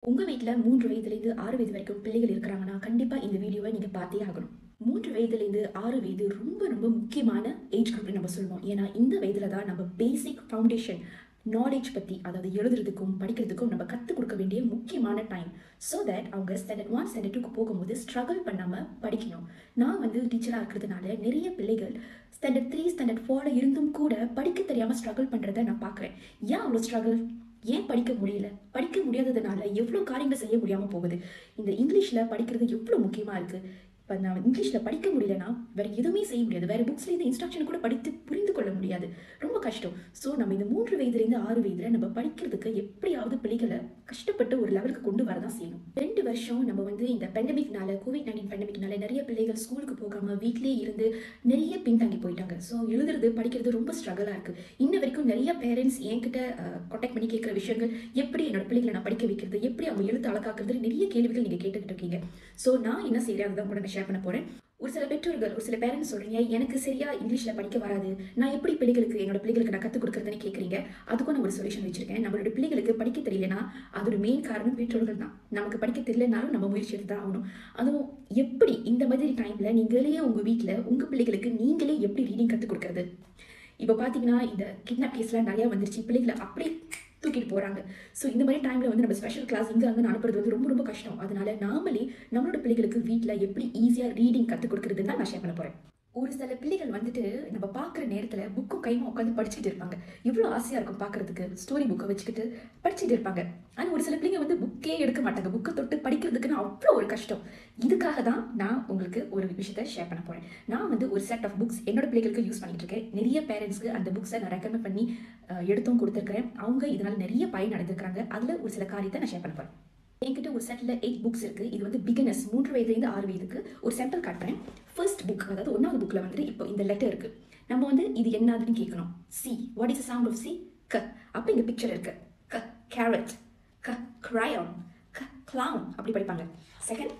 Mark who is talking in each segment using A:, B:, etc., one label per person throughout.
A: உங்கள் வீட்டில் மூன்று வயதுலேருந்து ஆறு வயது வரைக்கும் பிள்ளைகள் இருக்கிறாங்கன்னா கண்டிப்பாக இந்த வீடியோவை நீங்கள் பார்த்தே ஆகணும் மூன்று வயதுலேருந்து ஆறு வயது ரொம்ப ரொம்ப முக்கியமான ஏஜ் குரூப்னு நம்ம சொல்லுவோம் ஏன்னா இந்த வயதில் தான் நம்ம பேசிக் ஃபவுண்டேஷன் நாலேஜ் பற்றி அதாவது எழுதுறதுக்கும் படிக்கிறதுக்கும் நம்ம கற்றுக் கொடுக்க வேண்டிய முக்கியமான டைம் ஸோ தட் அவங்க ஸ்டாண்டர்ட் ஒன் ஸ்டாண்டர்ட் டூக்கு போகும்போது ஸ்ட்ரகிள் பண்ணாமல் படிக்கணும் நான் வந்து டீச்சராக இருக்கிறதுனால நிறைய பிள்ளைகள் ஸ்டாண்டர்ட் த்ரீ ஸ்டாண்டர்ட் ஃபோரில் இருந்தும் கூட படிக்க தெரியாமல் ஸ்ட்ரகிள் பண்ணுறதை நான் பார்க்குறேன் ஏன் அவ்வளோ ஸ்ட்ரகிள் ஏன் படிக்க முடியல படிக்க முடியாததுனால எவ்வளோ காரியங்கள் செய்ய முடியாமல் போகுது இந்த இங்கிலீஷில் படிக்கிறது எவ்வளோ முக்கியமாக இருக்குது இப்போ நான் இங்கிலீஷில் படிக்க முடியலனா வேறு எதுவுமே செய்ய முடியாது வேறு புக்ஸ்ல இந்த இன்ஸ்ட்ரக்ஷன் கூட படித்து புரிந்து கொள்ள முடியாது ரொம்ப கஷ்டம் ஸோ நம்ம இந்த மூன்று வயதுலேருந்து ஆறு வயதில் நம்ம படிக்கிறதுக்கு எப்படியாவது பிள்ளைகளை கஷ்டப்பட்டு ஒரு லெவலுக்கு கொண்டு வரதான் செய்யணும் ரெண்டு வருஷம் நம்ம வந்து இந்த பெண்டமிக்னால கோவிட் நைன்டீன் பெண்டமிக்னால நிறைய பிள்ளைகள் ஸ்கூலுக்கு போகாமல் வீட்லேயே இருந்து நிறைய பின்தங்கி போயிட்டாங்க ஸோ எழுதுறது படிக்கிறது ரொம்ப ஸ்ட்ரகிளாக இருக்குது இன்ன வரைக்கும் நிறைய பேரண்ட்ஸ் என்கிட்ட காண்டாக்ட் பண்ணி கேட்குற விஷயங்கள் எப்படி என்னோட பிள்ளைகளை நான் படிக்க வைக்கிறது எப்படி அவங்க எழுத்து அழகாக்குறது நிறைய கேள்விகள் நீங்கள் கேட்டுக்கிட்டு இருக்கீங்க ஸோ நான் என்ன செய்கிறேன் அதுதான் கூட நான் ஷேர் பண்ண போகிறேன் ஒரு சில பெற்றோர்கள் ஒரு சில பேரண்ட்ஸ் சொல்றீங்க எனக்கு சரியா இங்கிலீஷ்ல படிக்க வராது நான் எப்படி பிள்ளைகளுக்கு என்னோட பிள்ளைகளுக்கு நான் கற்றுக் கொடுக்குறதுன்னு கேட்குறீங்க அதுக்கும் நான் ஒரு சொல்யூஷன் வச்சிருக்கேன் நம்மளோட பிள்ளைகளுக்கு படிக்க தெரியலனா அதோட மெயின் காரணம் பெற்றோர்கள் தான் நமக்கு படிக்க தெரியலனாலும் நம்ம முயற்சி எடுத்து தான் ஆகணும் அதுவும் எப்படி இந்த மாதிரி டைம்ல நீங்களே உங்க வீட்டில் உங்க பிள்ளைகளுக்கு நீங்களே எப்படி ரீடிங் கற்றுக் கொடுக்குறது இப்போ பார்த்தீங்கன்னா இந்த கிட்னாப் கேஸ்லாம் நிறையா வந்துருச்சு பிள்ளைகளை அப்படியே தூக்கிட்டு போகிறாங்க ஸோ இந்த மாதிரி டைமில் வந்து நம்ம ஸ்பெஷல் கிளாஸ் இங்கே அங்கே அனுப்புறது வந்து ரொம்ப ரொம்ப கஷ்டம் அதனால நாமளே நம்மளோட பிள்ளைகளுக்கு வீட்டில் எப்படி ஈஸியாக ரீடிங் கற்றுக் கொடுக்குறதுன்னு தான் நான் ஷேர் பண்ண போகிறேன் ஒரு சில பிள்ளைகள் வந்துட்டு நம்ம பார்க்குற நேரத்தில் புக்கும் கைமா உட்காந்து படிச்சுட்டு இருப்பாங்க இவ்வளோ ஆசையாக இருக்கும் பார்க்குறதுக்கு ஸ்டோரி புக்கை வச்சுக்கிட்டு படிச்சுட்டு இருப்பாங்க ஆனால் ஒரு சில பிள்ளைங்க வந்து புக்கே எடுக்க மாட்டாங்க புக்கை தொட்டு படிக்கிறதுக்குன்னு அவ்வளோ ஒரு கஷ்டம் இதுக்காக தான் நான் உங்களுக்கு ஒரு விஷயத்த ஷேர் பண்ண போகிறேன் நான் வந்து ஒரு செட் ஆஃப் புக்ஸ் என்னோட பிள்ளைகளுக்கு யூஸ் பண்ணிட்டு இருக்கேன் நிறைய பேரண்ட்ஸ்க்கு அந்த புக்ஸை நான் ரெக்கமெண்ட் பண்ணி எடுத்தும் கொடுத்துருக்கிறேன் அவங்க இதனால் நிறைய பயன் அடைஞ்சிருக்காங்க அதில் ஒரு சில காரியத்தை நான் ஷேர் பண்ண போகிறேன் என்கிட்ட ஒரு செட்டில் எயிட் புக்ஸ் இருக்குது இது வந்து பிகினர்ஸ் மூன்று வயதுலேருந்து ஆறு வயதுக்கு ஒரு சாம்பிள் காட்டுறேன் ஃபர்ஸ்ட் புக் அதாவது ஒன்றாவது புக்கில் வந்துட்டு இப்போ இந்த லெட்டர் இருக்குது நம்ம வந்து இது என்னதுன்னு கேட்கணும் C what is sound of C க அப்போ இங்கே பிக்சர் இருக்கு க கேரட் க கிரையான் க கிளவுன் அப்படி படிப்பாங்க செகண்ட்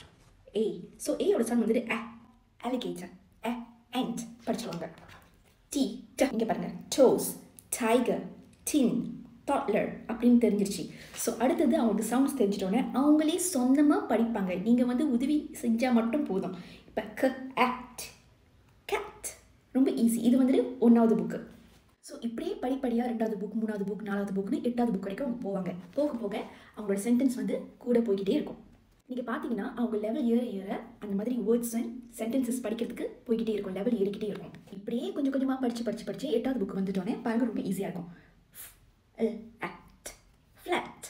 A: ஏ ஸோ ஏயோட சவுண்ட் வந்துட்டு அ அலிகேட்டர் அ அண்ட் படிச்சிருவாங்க டி ட இங்கே பாருங்க டோஸ் டைகர் டின் டாட்லர் அப்படின்னு தெரிஞ்சிருச்சு ஸோ அடுத்தது அவங்களுக்கு சவுண்ட்ஸ் தெரிஞ்சிட்டோன்னே அவங்களே சொந்தமாக படிப்பாங்க நீங்கள் வந்து உதவி செஞ்சால் மட்டும் போதும் இப்போ க ஆக்ட் கேட் ரொம்ப ஈஸி இது வந்துட்டு ஒன்றாவது புக்கு ஸோ இப்படியே படிப்படியாக ரெண்டாவது புக் மூணாவது புக் நாலாவது புக்னு எட்டாவது புக் வரைக்கும் அவங்க போவாங்க போக போக அவங்களோட சென்டென்ஸ் வந்து கூட போய்கிட்டே இருக்கும் நீங்கள் பார்த்தீங்கன்னா அவங்க லெவல் ஏற ஏற அந்த மாதிரி வேர்ட்ஸ் அண்ட் சென்டென்சஸ் படிக்கிறதுக்கு போய்கிட்டே இருக்கும் லெவல் ஏறிக்கிட்டே இருக்கும் இப்படியே கொஞ்சம் கொஞ்சமாக படித்து படித்து படித்து எட்டாவது புக் வந்துட்டோன்னே பாருங்க ரொம்ப ஈஸியாக இருக்கும் act flat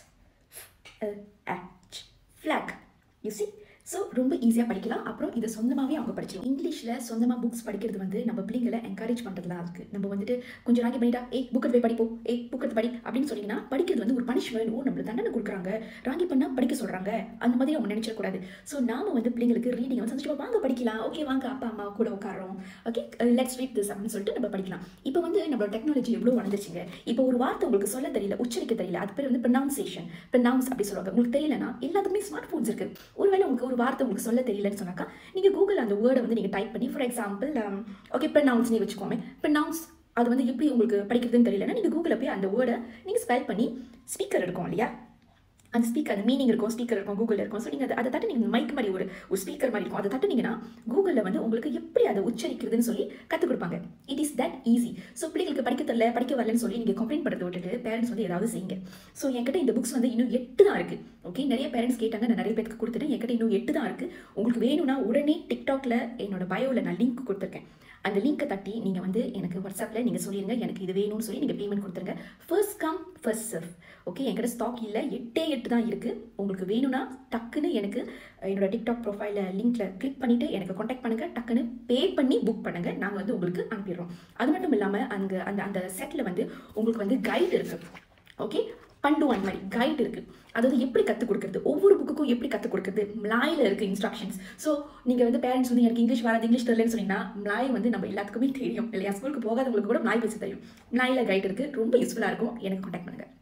A: act flag you see so ரொம்ப ஈஸியாக படிக்கலாம் அப்புறம் இதை சொந்தமாகவே அவங்க படிச்சிடும் இங்கிலீஷில் சொந்தமாக புக்ஸ் படிக்கிறது வந்து நம்ம பிள்ளைங்களை என்கரேஜ் பண்ணுறதுலாம் இருக்குது நம்ம வந்துட்டு கொஞ்சம் ராங்கி பண்ணிட்டா ஏ புக் எடுத்து போய் படிப்போம் ஏ புக் எடுத்து படி அப்படின்னு சொன்னீங்கன்னா படிக்கிறது வந்து ஒரு பனிஷ்மெண்ட் ஓ நம்மளுக்கு தண்டனை கொடுக்குறாங்க ராங்கி பண்ணால் படிக்க சொல்கிறாங்க அந்த மாதிரி அவங்க நினச்சிடக்கூடாது ஸோ நாம வந்து பிள்ளைங்களுக்கு ரீடிங் வந்து சந்தோஷமாக வாங்க படிக்கலாம் ஓகே வாங்க அப்பா அம்மா கூட உட்காரோம் ஓகே லெட்ஸ் ரீட் திஸ் அப்படின்னு சொல்லிட்டு நம்ம படிக்கலாம் இப்போ வந்து நம்மளோட டெக்னாலஜி எவ்வளோ வளர்ந்துச்சுங்க இப்போ ஒரு வார்த்தை உங்களுக்கு சொல்ல தெரியல உச்சரிக்க தெரியல அது பேர் வந்து ப்ரொனவுன்சேஷன் ப்ரொனவுன்ஸ் அப்படி சொல்லுவாங்க உங்களுக்கு தெரியலனா எல்லாத்துக்குமே ஸ்மார்ட் ஃபோன்ஸ் இருக்குது ஒருவேளை உங்களுக்கு ஒரு வார்த்தை உங்களுக்கு சொல்ல தெரியலன்னு சொன்னாக்கா நீங்கள் கூகுள் அந்த வேர்டை வந்து நீங்கள் டைப் பண்ணி ஃபார் எக்ஸாம்பிள் ஓகே ப்ரொனவுன்ஸ் நீ வச்சுக்கோமே ப்ரொனவுன்ஸ் அது வந்து எப்படி உங்களுக்கு படிக்கிறதுன்னு தெரியலன்னா நீங்கள் கூகுளில் போய் அந்த வேர்டை நீங்கள் ஸ்பெல் பண்ணி ஸ்பீக்கர் இருக்கும் இல்லையா அந்த ஸ்பீக்கர் அந்த மீனிங் இருக்கும் ஸ்பீக்கர் இருக்கும் கூகுளில் இருக்கும் ஸோ நீங்கள் அதை அதை தட்டு நீங்கள் மைக் மாதிரி ஒரு ஒரு ஸ்பீக்கர் மாதிரி இருக்கும் அதை தட்டுனீங்கன்னா கூகுளில் வந்து உங்களுக்கு எப்படி அதை உச்சரிக்கிறதுன்னு சொல்லி கற்றுக் கொடுப்பாங்க it is that easy so பிள்ளைங்களுக்கு படிக்க தெரியல படிக்க வரலன்னு சொல்லி நீங்கள் கம்ப்ளைண்ட் பண்ணுறதை விட்டுட்டு பேரண்ட்ஸ் வந்து ஏதாவது செய்யுங்க ஸோ என்கிட்ட இந்த புக்ஸ் வந்து இன்னும் எட்டு தான் இருக்குது ஓகே நிறைய பேரண்ட்ஸ் கேட்டாங்க நான் நிறைய பேருக்கு கொடுத்துட்டேன் என்கிட்ட இன்னும் எட்டு தான் இருக்குது உங்களுக்கு வேணும்னா உடனே டிக்டாக்ல என்னோட பயோவில் நான் லிங்க் கொடுத்துருக்கேன் அந்த லிங்க்கை தட்டி நீங்கள் வந்து எனக்கு வாட்ஸ்அப்பில் நீங்கள் சொல்லிடுங்க எனக்கு இது வேணும்னு சொல்லி நீங்கள் பேமெண்ட் கொடுத்துருங்க first come first serve okay என்கிட்ட ஸ்டாக் இல்லை எட்டே எட்டு தான் இருக்குது உங்களுக்கு வேணும்னா டக்குன்னு எனக்கு என்னோட டிக்டாக் ப்ரொஃபைலில் லிங்க்கில் கிளிக் பண்ணிவிட்டு எனக்கு காண்டாக்ட் பண்ணுங்கள் டக்குன்னு பே பண்ணி புக் பண்ணுங்கள் நாங்கள் வந்து உங்களுக்கு அனுப்பிடுறோம் அது மட்டும் இல்லாமல் அங்கே அந்த அந்த செட்டில் வந்து உங்களுக்கு வந்து கைடு இருக்குது ஓகே பண்டு ஒன் மாதிரி கைட் இருக்குது அதாவது எப்படி கற்றுக் கொடுக்குறது ஒவ்வொரு புக்குக்கும் எப்படி கற்றுக் கொடுக்குறது மலாயில் இருக்குது இன்ஸ்ட்ரக்ஷன்ஸ் ஸோ நீங்கள் வந்து பேரண்ட்ஸ் வந்து எனக்கு இங்கிலீஷ் வராது இங்கிலீஷ் தெரியலன்னு சொன்னீங்கன்னா மலாய் வந்து நம்ம எல்லாத்துக்குமே தெரியும் இல்லையா ஸ்கூலுக்கு போகாதவங்களுக்கு கூட மலாய் பேச தெரியும் மலாயில் கைட் இருக்குது ரொம்ப யூஸ்ஃபுல்லாக இருக்கும் எனக்கு காண்டாக்ட் பண்ணுங்கள்